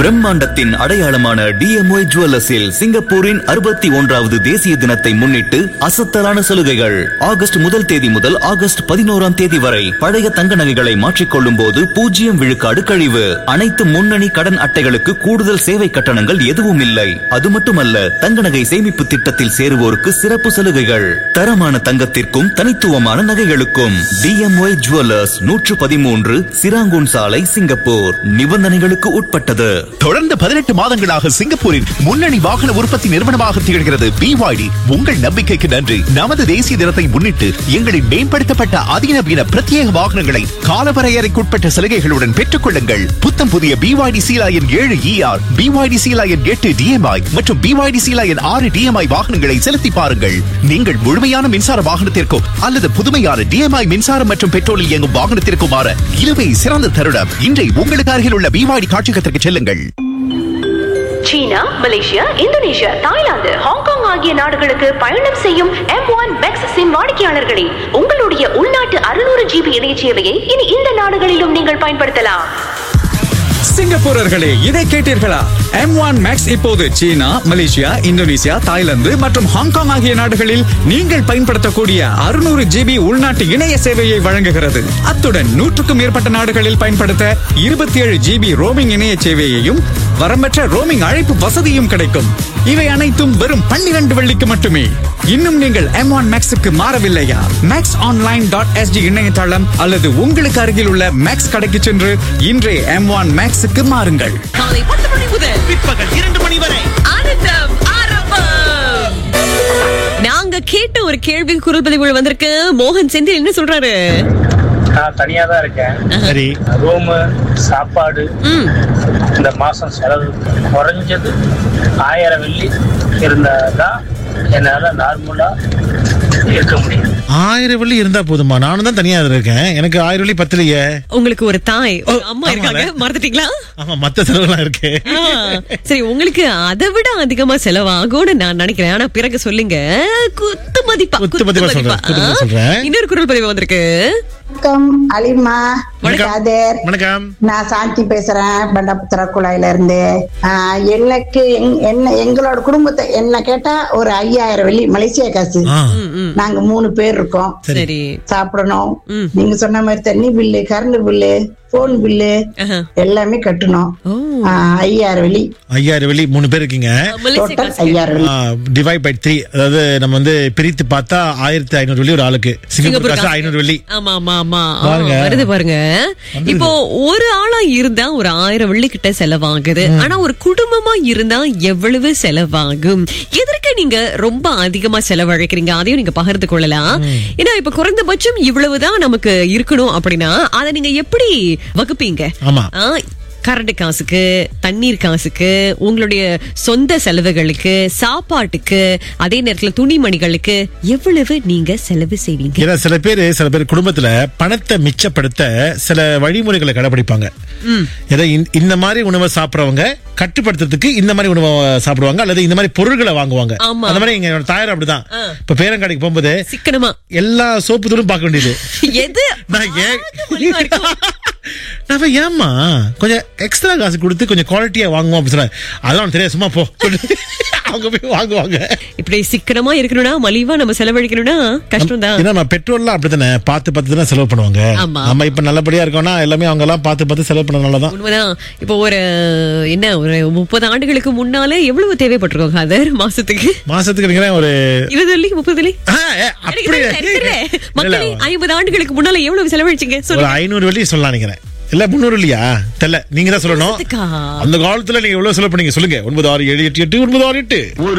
பிரம்மாண்டத்தின் அடையாளமான TMY ஜுவல்லர்ஸில் சிங்கப்பூரின் அறுபத்தி ஒன்றாவது தேசிய தினத்தை முன்னிட்டு அசத்தலான சலுகைகள் ஆகஸ்ட் முதல் தேதி முதல் ஆகஸ்ட் பதினோராம் தேதி வரை பழைய தங்க நகைகளை மாற்றிக்கொள்ளும் போது பூஜ்ஜியம் விழுக்காடு கழிவு அனைத்து முன்னணி கடன் அட்டைகளுக்கு கூடுதல் சேவை கட்டணங்கள் எதுவும் இல்லை அது மட்டுமல்ல தங்க நகை சேமிப்பு திட்டத்தில் சேருவோருக்கு சிறப்பு சலுகைகள் தரமான தங்கத்திற்கும் தனித்துவமான நகைகளுக்கும் டிஎம்ஒய் ஜுவல்லர்ஸ் நூற்று பதிமூன்று சிராங்கூன் சாலை சிங்கப்பூர் நிபந்தனைகளுக்கு உட்பட்டது தொடர்ந்து பதினெட்டு மாதங்களாக சிங்கப்பூரின் முன்னணி வாகன உற்பத்தி நிறுவனமாக திகழ்கிறது பிவாய்டி உங்கள் நம்பிக்கைக்கு நன்றி நமது தேசிய தினத்தை முன்னிட்டு எங்களின் மேம்படுத்தப்பட்ட அதிநவீன பிரத்யேக வாகனங்களை காலவரையறைக்குட்பட்ட சலுகைகளுடன் பெற்றுக் கொள்ளுங்கள் புத்தம் புதிய பிவாய்டி சீலாயன் ஏழு இஆர் பிவாய்டி சீலாயன் எட்டு டிஎம்ஐ மற்றும் பிவாய்டி சீலாயன் ஆறு டிஎம்ஐ வாகனங்களை செலுத்தி பாருங்கள் நீங்கள் முழுமையான மின்சார வாகனத்திற்கோ அல்லது புதுமையான டிஎம்ஐ மின்சாரம் மற்றும் பெட்ரோலில் இயங்கும் வாகனத்திற்கும் மாற இதுவே சிறந்த தருணம் இன்றை உங்களுக்கு அருகில் உள்ள பிவாய்டி காட்சியகத்திற்கு செல்லுங்கள் சீனா மலேசியா இந்தோனேஷியா தாய்லாந்து ஹாங்காங் ஆகிய நாடுகளுக்கு பயணம் செய்யும் எம் ஒன் மேக்ஸ் சிம் வாடிக்கையாளர்களே உங்களுடைய உள்நாட்டு அறுநூறு ஜிபி இணைய சேவையை இனி இந்த நாடுகளிலும் நீங்கள் பயன்படுத்தலாம் சிங்கப்பூரர்களே இதை கேட்டீர்களா எம் ஒன் மேக்ஸ் இப்போது சீனா மலேசியா இந்தோனேசியா தாய்லாந்து மற்றும் ஹாங்காங் ஆகிய நாடுகளில் நீங்கள் பயன்படுத்தக்கூடிய அறுநூறு ஜிபி உள்நாட்டு இணைய சேவையை வழங்குகிறது அத்துடன் நூற்றுக்கும் மேற்பட்ட நாடுகளில் பயன்படுத்த இருபத்தி ஏழு ஜிபி ரோமிங் இணைய சேவையையும் வரம்பற்ற ரோமிங் அழைப்பு வசதியும் கிடைக்கும் இவை அனைத்தும் வெறும் பன்னிரண்டு வெள்ளிக்கு மட்டுமே இன்னும் நீங்கள் எம் ஒன் மேக்ஸுக்கு மாறவில்லையா மேக்ஸ் ஆன்லைன் டாட் எஸ்டி இணையதளம் அல்லது உங்களுக்கு அருகில் உள்ள மேக்ஸ் கடைக்கு சென்று இன்றே எம் ஒன் மேக்ஸுக்கு மாறுங்கள் காலை பத்து மணி முதல் பிற்பகல் இரண்டு மணி வரை ஆனந்தம் ஆரம்பம் நாங்க கேட்ட ஒரு கேள்வி குரல் பதிவுகள் வந்திருக்கு மோகன் செந்தில் என்ன சொல்றாரு நான் தனியா தான் இருக்கேன் சரி ரூமு சாப்பாடு ம் இந்த மாசம் செலவு குறைஞ்சது ஆயிரம் வெள்ளி இருந்தாதான் என்னால நார்மலா இருக்க முடியும் ஆயிரம் வெள்ளி இருந்தா போதுமா நானும் தான் தனியா இருக்கேன் எனக்கு ஆயிரம் வெள்ளி பத்தலையே உங்களுக்கு ஒரு தாய் ஒரு ஓ, அம்மா இருக்காங்க ஆமால. மறந்துட்டீங்களா ஆமா மத்த செலவுலாம் இருக்கு ஆ, சரி உங்களுக்கு அதை விட அதிகமா செலவாகும்னு நான் நினைக்கிறேன் ஆனா பிறகு சொல்லுங்க குத்து மதிப்பா குத்து மதிப்பா சொல்றேன், குத்து மதிப்பா ஆ, சொல்றேன். இன்னொரு குரல் பதிவு வந்திருக்கு வணக்கம் அலிமா வணக்கம். காதர் வணக்கம் நான் சாந்தி பேசுறேன் பண்டபுத்திர குழாயில இருந்து ஆஹ், எனக்கு எங்- என்ன எங்களோட குடும்பத்தை என்ன கேட்டா ஒரு ஐயாயிரம் வெள்ளி மலேசியா காசு ஆ, நாங்க மூணு பேர் இருக்கோம் சரி சாப்பிடணும் ம். நீங்க சொன்ன மாதிரி தண்ணி bill current bill phone bill ஆஹா. எல்லாமே கட்டணும் ஓ ஆஹ், ஐயாயிரம் வெள்ளி ஐயாயிரம் வெள்ளி மூணு பேர் இருக்கீங்க மலேசியா டோட்டல் காசு ஐயாயிரம் வெள்ளி டிவைட் பை த்ரீ அதாவது நம்ம வந்து பிரித்து பார்த்தா ஆயிரத்தி ஐநூறு வெள்ளி ஒரு ஆளுக்கு சிங்கப்பூர் சிங்கப்பூர் காசு காசு. ஐநூறு வெள்ளி ஆமா ஆமா ஆமா ஆ, பாருங்க. வருது பாருங்க இப்போ ஒரு ஆளா இருந்தா ஒரு ஆயிரம் வெள்ளி கிட்ட செலவாகுது ஆனா ஒரு குடும்பமா இருந்தா எவ்வளவு செலவாகும் எதற்கு நீங்க ரொம்ப அதிகமா செலவழிக்கிறீங்க அதையும் நீங்க பகிர்ந்து கொள்ளலாம் ஏன்னா இப்ப குறைந்தபட்சம் இவ்வளவுதான் நமக்கு இருக்கணும் அப்படின்னா அதை நீங்க எப்படி வகுப்பீங்க ஆமா. ஆ, கரண்ட் காசுக்கு தண்ணீர் காசுக்கு உங்களுடைய சொந்த செலவுகளுக்கு சாப்பாட்டுக்கு அதே நேரத்துல துணிமணிகளுக்கு எவ்வளவு நீங்க செலவு செய்வீங்க ஏன்னா சில பேர் சில பேர் குடும்பத்துல பணத்தை மிச்சப்படுத்த சில வழிமுறைகளை கடைபிடிப்பாங்க ஏதோ இந்த- இந்த மாதிரி உணவை சாப்பிடுறவங்க கட்டுப்படுத்துறதுக்கு இந்த மாதிரி உணவை சாப்பிடுவாங்க அல்லது இந்த மாதிரி பொருட்களை வாங்குவாங்க ஆமா. அந்த மாதிரி எங்க என்னோட தாயார் அப்படிதான் இப்ப பேரங்காடிக்கு போகும்போது சிக்கனமா எல்லா சோப்பு தூளும் பார்க்க வேண்டியது எது நான் ஏன் மலிவா இருக்கும்? நான் போய், ஏம்மா கொஞ்சம் எக்ஸ்ட்ரா காசு கொடுத்து கொஞ்சம் குவாலிட்டியா வாங்குவோம் அப்படின்னு சொன்னேன் அதெல்லாம் உனக்கு தெரியாது சும்மா போ சொல்லிட்டு அவங்க போய் வாங்குவாங்க இப்படி சிக்கனமா இருக்கணும்னா மலிவா நம்ம செலவழிக்கணும்னா கஷ்டம் தான் ஏன்னா நம்ம பெட்ரோல்லாம் அப்படித்தானே பார்த்து பார்த்து தானே செலவு பண்ணுவாங்க ஆமா. நம்ம இப்ப நல்லபடியா இருக்கோம்னா எல்லாமே அவங்க எல்லாம் பார்த்து பார்த்து செலவு பண்ணனாலதான் உண்மைதான் இப்போ ஒரு என்ன ஒரு முப்பது ஆண்டுகளுக்கு முன்னாலே எவ்வளவு தேவைப்பட்டிருக்கோம் காதர் மாசத்துக்கு மாசத்துக்கு நீங்க ஒரு இருபது வெள்ளி முப்பது வெள்ளி ஆ, ஏ, எனக்கு அப்படி தெரியல, எனக்கு தெரியல. மக்களே ஐம்பது ஆண்டுகளுக்கு முன்னால எவ்வளவு செலவழிச்சீங்க ஒரு சொல்லுங்க ஐநூறு வெள்ளி சொல்லலாம் நினைக்கிறேன் இல்ல முந்நூறு இல்லையா தெரியல நீங்க தான் சொல்லணும் மாசத்துக்கா? அந்த காலத்துல நீங்க எவ்வளவு செலவு பண்ணீங்க சொல்லுங்க ஒன்பது ஆறு ஏழு எட்டு எட்டு ஒன்பது ஆறு எட்டு